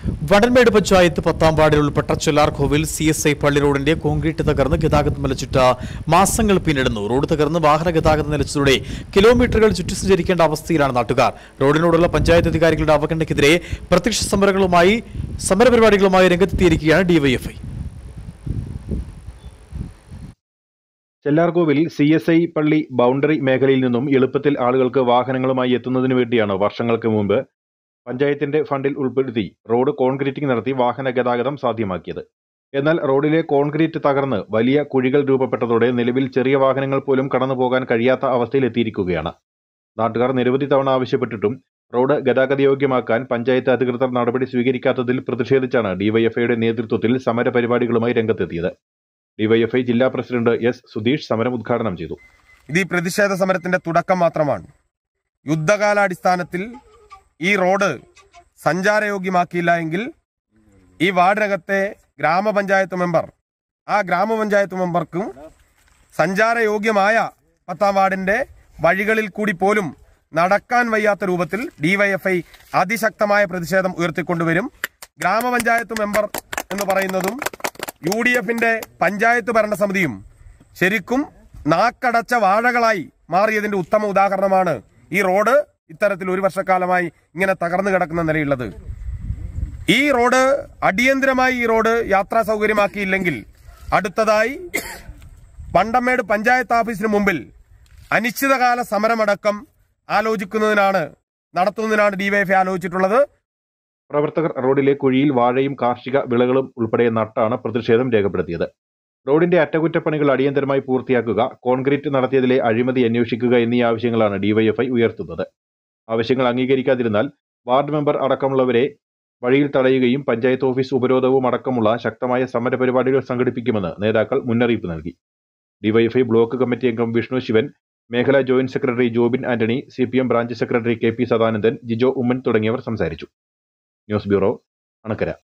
വടൻമേട് പഞ്ചായത്ത് പത്താം വാർഡിൽ ഉൾപ്പെട്ട ചൊല്ലാർകോവിൽ സി എസ് ഐ പള്ളി റോഡിന്റെ കോൺക്രീറ്റ് തകർന്ന് ഗതാഗതം നിലച്ചിട്ട് മാസങ്ങൾ പിന്നിടുന്നു റോഡ് തകർന്ന് വാഹന ഗതാഗതം നിലച്ചതോടെ കിലോമീറ്ററുകൾ ചുറ്റി സഞ്ചരിക്കേണ്ട അവസ്ഥയിലാണ് നാട്ടുകാർ റോഡിനോടുള്ള പഞ്ചായത്ത് അധികാരികളുടെ അവഗണനയ്ക്കെതിരെ പ്രത്യക്ഷ സമരങ്ങളുമായി സമരപരിപാടികളുമായി രംഗത്തെത്തിയിരിക്കുകയാണ് DYFI Chellarkovil C S I പള്ളി ബൗണ്ടറി മേഖലയിൽ നിന്നും എളുപ്പത്തിൽ ആളുകൾക്ക് വാഹനങ്ങളുമായി എത്തുന്നതിന് വേണ്ടിയാണ് വർഷങ്ങൾക്ക് മുമ്പ് പഞ്ചായത്തിന്റെ ഫണ്ടിൽ ഉൾപ്പെടുത്തി റോഡ് കോൺക്രീറ്റിംഗ് നടത്തി വാഹന ഗതാഗതം സാധ്യമാക്കിയത് എന്നാൽ റോഡിലെ കോൺക്രീറ്റ് തകർന്ന് വലിയ കുഴികൾ രൂപപ്പെട്ടതോടെ നിലവിൽ ചെറിയ വാഹനങ്ങൾ പോലും കടന്നു പോകാൻ കഴിയാത്ത അവസ്ഥയിലെത്തിയിരിക്കുകയാണ് നാട്ടുകാർ നിരവധി തവണ ആവശ്യപ്പെട്ടിട്ടും റോഡ് ഗതാഗതയോഗ്യമാക്കാൻ പഞ്ചായത്ത് അധികൃതർ നടപടി സ്വീകരിക്കാത്തതിൽ പ്രതിഷേധിച്ചാണ് ഡിവൈഎഫ്ഐയുടെ നേതൃത്വത്തിൽ സമര പരിപാടികളുമായി രംഗത്തെത്തിയത് ഡിവൈഎഫ്ഐ ജില്ലാ പ്രസിഡന്റ് എസ് സുധീഷ് സമരം ഉദ്ഘാടനം ചെയ്തു ഇത് ഈ പ്രതിഷേധ സമരത്തിന്റെ തുടക്കം മാത്രമാണ് യുദ്ധകാലാടിസ്ഥാനത്തിൽ ഈ റോഡ് സഞ്ചാരയോഗ്യമാക്കിയില്ല എങ്കിൽ ഈ വാർഡിനകത്തെ ഗ്രാമപഞ്ചായത്ത് മെമ്പർ ആ ഗ്രാമപഞ്ചായത്ത് മെമ്പർക്കും സഞ്ചാരയോഗ്യമായ പത്താം വാർഡിന്റെ വഴികളിൽ കൂടി പോലും നടക്കാൻ വയ്യാത്ത രൂപത്തിൽ ഡിവൈഎഫ്ഐ അതിശക്തമായ പ്രതിഷേധം ഉയർത്തിക്കൊണ്ടുവരും ഗ്രാമപഞ്ചായത്ത് മെമ്പർ എന്ന് പറയുന്നതും യു ഡി എഫിന്റെ പഞ്ചായത്ത് ഭരണസമിതിയും ശരിക്കും നാക്കടച്ച വാഴകളായി മാറിയതിന്റെ ഉത്തമ ഉദാഹരണമാണ് ഈ റോഡ് ഇത്തരത്തിൽ ഒരു വർഷക്കാലമായി ഇങ്ങനെ തകർന്നു കിടക്കുന്ന നിലയുള്ളത് ഈ റോഡ് അടിയന്തരമായി ഈ റോഡ് യാത്രാ സൗകര്യമാക്കിയില്ലെങ്കിൽ അടുത്തതായി പണ്ടമേട് പഞ്ചായത്ത് ഓഫീസിന് മുമ്പിൽ അനിശ്ചിതകാല സമരമടക്കം ആലോചിക്കുന്നതിനാണ് നടത്തുന്നതിനാണ് ഡിവൈഎഫ്ഐ ആലോചിച്ചിട്ടുള്ളത് പ്രവർത്തകർ റോഡിലെ കുഴിയിൽ വാഴയും കാർഷിക വിളകളും ഉൾപ്പെടെ നട്ടാണ് പ്രതിഷേധം രേഖപ്പെടുത്തിയത് റോഡിന്റെ അറ്റകുറ്റപ്പണികൾ അടിയന്തരമായി പൂർത്തിയാക്കുക കോൺക്രീറ്റ് നടത്തിയതിലെ അഴിമതി അന്വേഷിക്കുക എന്നീ ആവശ്യങ്ങളാണ് ഡിവൈഎഫ്ഐ ഉയർത്തുന്നത് ആവശ്യങ്ങൾ അംഗീകരിക്കാതിരുന്നാൽ വാർഡ് മെമ്പർ അടക്കമുള്ളവരെ വഴിയിൽ തടയുകയും പഞ്ചായത്ത് ഓഫീസ് ഉപരോധവും അടക്കമുള്ള ശക്തമായ സമരപരിപാടികൾ സംഘടിപ്പിക്കുമെന്ന് നേതാക്കൾ മുന്നറിയിപ്പ് നൽകി ഡിവൈഎഫ്ഐ ബ്ലോക്ക് കമ്മിറ്റി അംഗം വിഷ്ണു ശിവൻ മേഖലാ joint secretary Jobin Antony C P M branch secretary K P Sadanandan Jijo Oommen തുടങ്ങിയവർ സംസാരിച്ചു ന്യൂസ് ബ്യൂറോ അണക്കര